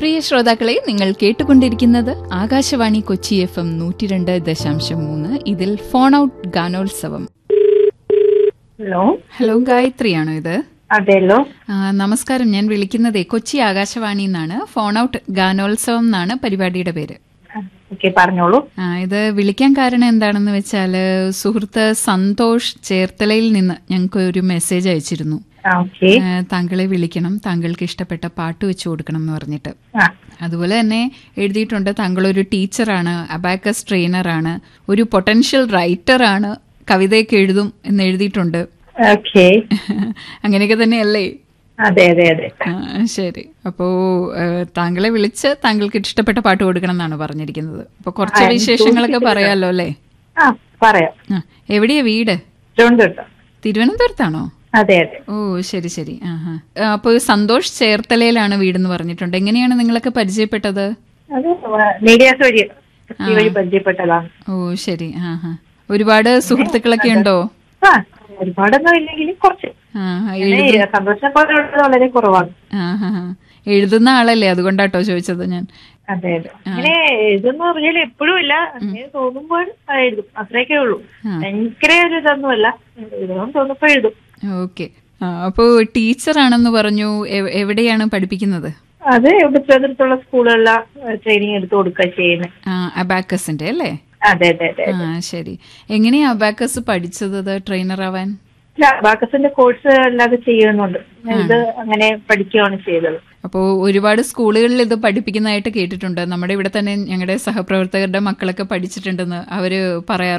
പ്രിയ ശ്രോതാക്കളെ നിങ്ങൾ കേട്ടുകൊണ്ടിരിക്കുന്നത് ആകാശവാണി കൊച്ചി എഫ് എം നൂറ്റിരണ്ട് ദശാംശം മൂന്ന് ഇതിൽ ഫോൺ ഔട്ട് ഗാനോത്സവം ഹലോ ഹലോ ഗായത്രിയാണോ ഇത് അതെല്ലോ ആ, നമസ്കാരം ഞാൻ വിളിക്കുന്നതേ കൊച്ചി ആകാശവാണി എന്നാണ് ഫോൺ ഔട്ട് ഗാനോത്സവം എന്നാണ് പരിപാടിയുടെ പേര് ഓക്കെ പറഞ്ഞോളൂ ആ, ഇത് വിളിക്കാൻ കാരണം എന്താണെന്ന് വെച്ചാല് സുഹൃത്ത് സന്തോഷ് ചേർത്തലയിൽ നിന്ന് ഞങ്ങൾക്ക് ഒരു മെസ്സേജ് അയച്ചിരുന്നു ആ ഓക്കെ ആ, താങ്കളെ വിളിക്കണം താങ്കൾക്ക് ഇഷ്ടപ്പെട്ട പാട്ട് വെച്ചു കൊടുക്കണം എന്ന് പറഞ്ഞിട്ട് ആ അതുപോലെ തന്നെ എഴുതിയിട്ടുണ്ട് താങ്കൾ ഒരു ടീച്ചറാണ് അബാക്കസ് ട്രെയിനറാണ് ഒരു പൊട്ടൻഷ്യൽ റൈറ്ററാണ് കവിതയൊക്കെ എഴുതും എന്ന് എഴുതിയിട്ടുണ്ട് ഓക്കെ അങ്ങനെയൊക്കെ തന്നെയല്ലേ അതെ അതെ അതെ ആ, ശരി അപ്പോ ഏഹ്, താങ്കളെ വിളിച്ച് താങ്കൾക്ക് ഇഷ്ടപ്പെട്ട പാട്ട് കൊടുക്കണം എന്നാണ് പറഞ്ഞിരിക്കുന്നത് അപ്പൊ കുറച്ച് ആ, വിശേഷങ്ങളൊക്കെ പറയാലോ അല്ലേ ആ പറയാം ആ എവിടെയാ വീട് തിരുവനന്തപുരം തിരുവനന്തപുരത്താണോ അതെ അതെ ഓ ശരി ശരി ആഹാ അപ്പോൾ സന്തോഷ് ചേർത്തലയിലാണ് വീടെന്ന് പറഞ്ഞിട്ടുണ്ട് എങ്ങനെയാണ് നിങ്ങളൊക്കെ പരിചയപ്പെട്ടത് അത് മീഡിയാസ് വഴി ഈ വഴി പരിചയപ്പെട്ടതാണ് ഓ ശരി ആഹാ ഒരുപാട് സുഹൃത്തുക്കളൊക്കെ ഉണ്ടോ ആ ഒരുപാടൊന്നും ഇല്ലെങ്കിലും കുറച്ച് ആ പിന്നെ സന്തോഷം പോലെ ഉള്ളത് വളരെ കുറവാണ് ആഹാ. എഴുതുന്ന ആളല്ലേ അതുകൊണ്ടാട്ടോ ചോദിച്ചത് ഞാൻ അതെ അതെ അങ്ങനെ എഴുതുന്ന പറഞ്ഞാൽ എപ്പോഴും ഇല്ല അങ്ങനെ തോന്നുമ്പോൾ എഴുതും അത്രയൊക്കെ ഉള്ളൂ ആ. ഭയങ്കര ഒരു ഇതൊന്നുമല്ല എഴുതണം തോന്നുമ്പോ എഴുതും ഓക്കെ അപ്പോ ടീച്ചറാണെന്ന് പറഞ്ഞു എവ്- എവിടെയാണ് പഠിപ്പിക്കുന്നത് അത് ഇവിടെ തിരുവനന്തപുരത്തുള്ള സ്കൂളുകളിലെ ട്രെയിനിങ് എടുത്ത് കൊടുക്കുക ചെയ്യുന്നത് അബാക്കസിന്റെ അല്ലേ അതെ അതെ അതെ ആ ശരി എങ്ങനെയാ അബാക്കസ് പഠിച്ചത് ട്രെയിനർ ആവാൻ ബാക്കസിന്റെ കോഴ്സ് അല്ലാതെ ചെയ്യുന്നുണ്ട് ഇത് അങ്ങനെ പഠിക്കുകയാണ് ചെയ്തത് അപ്പോൾ ഒരുപാട് സ്കൂളുകളിൽ ഇത് പഠിപ്പിക്കുന്നതായിട്ട് കേട്ടിട്ടുണ്ട് നമ്മുടെ ഇവിടെ തന്നെ ഞങ്ങളുടെ സഹപ്രവർത്തകരുടെ മക്കളൊക്കെ പഠിച്ചിട്ടുണ്ടെന്ന് അവര് പറയാറുണ്ട്